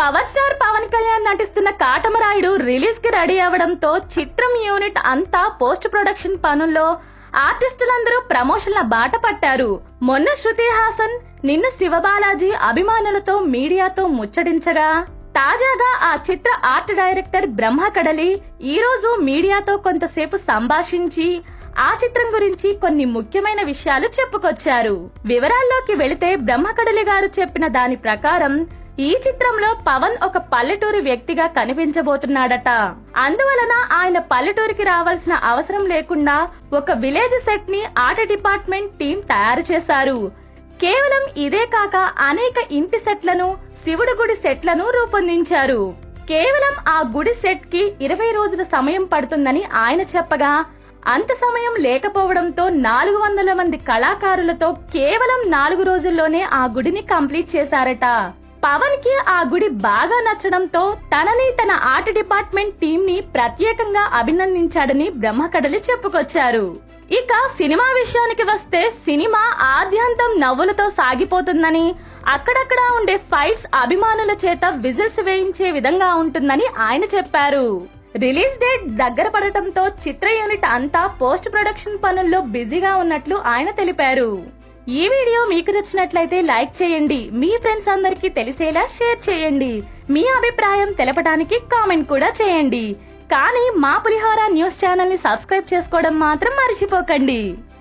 power star Pawan Kalyan నటిస్తున్న Katamarayudu release కి ready అవడంతో చిత్రం యూనిట్ అంతా పోస్ట్ ప్రొడక్షన్ పనుల్లో ఆర్టిస్టులందరూ ప్రమోషన్ల బాట పట్టారు మొన్న శృతి హాసన్ నిన్న శివబాలాజీ అభిమానులతో మీడియాతో ముచ్చటించగా తాజాగా ఆ చిత్ర ఆర్ట్ డైరెక్టర్ బ్రహ్మ కడలి ఈ రోజు మీడియాతో కొంతసేపు సంభాషించి ఆ చిత్రం గురించి కొన్ని ముఖ్యమైన విషయాలు చెప్పుకొచ్చారు వివరాల్లోకి వెళితే బ్రహ్మకడలి గారు చెప్పిన దాని ప్రకారం ఈ చిత్రంలో పవన్ ఒక పల్లెటూరి వ్యక్తిగా కనిపించబోతున్నాడట అందువలన ఆయన పల్లెటూరికి రావాల్సిన అవసరం లేకుండా ఒక విలేజ్ సెట్ ని ఆర్ట్ డిపార్ట్మెంట్ టీం తయారు చేశారు కేవలం ఇదే కాక అనేక ఇంటి సెట్లను శివుడి గుడి సెట్లను రూపొందించారు కేవలం ఆ గుడి సెట్ కి ఇరవై రోజుల సమయం పడుతుందని ఆయన చెప్పగా అంత సమయం లేకపోవడంతో నాలుగు వందల మంది కళాకారులతో కేవలం నాలుగు రోజుల్లోనే ఆ గుడిని కంప్లీట్ చేశారట పవన్ కి ఆ గుడి బాగా నచ్చడంతో తనని తన ఆర్ట్ డిపార్ట్మెంట్ టీం ని ప్రత్యేకంగా అభినందించాడని బ్రహ్మకడలి చెప్పుకొచ్చారు ఇక సినిమా విషయానికి వస్తే సినిమా ఆద్యాంతం నవ్వులతో సాగిపోతుందని అక్కడక్కడ ఉండే ఫైట్స్ అభిమానుల చేత విజిల్స్ వేయించే విధంగా ఉంటుందని ఆయన చెప్పారు రిలీజ్ డేట్ దగ్గర పడటంతో చిత్ర యూనిట్ అంతా పోస్ట్ ప్రొడక్షన్ పనుల్లో బిజీగా ఉన్నట్లు ఆయన తెలిపారు ఈ వీడియో మీకు నచ్చినట్లయితే లైక్ చేయండి మీ ఫ్రెండ్స్ అందరికీ తెలిసేలా షేర్ చేయండి మీ అభిప్రాయం తెలపడానికి కామెంట్ కూడా చేయండి కానీ మా పులిహోర న్యూస్ ఛానల్ ని సబ్స్క్రైబ్ చేసుకోవడం మాత్రం మర్చిపోకండి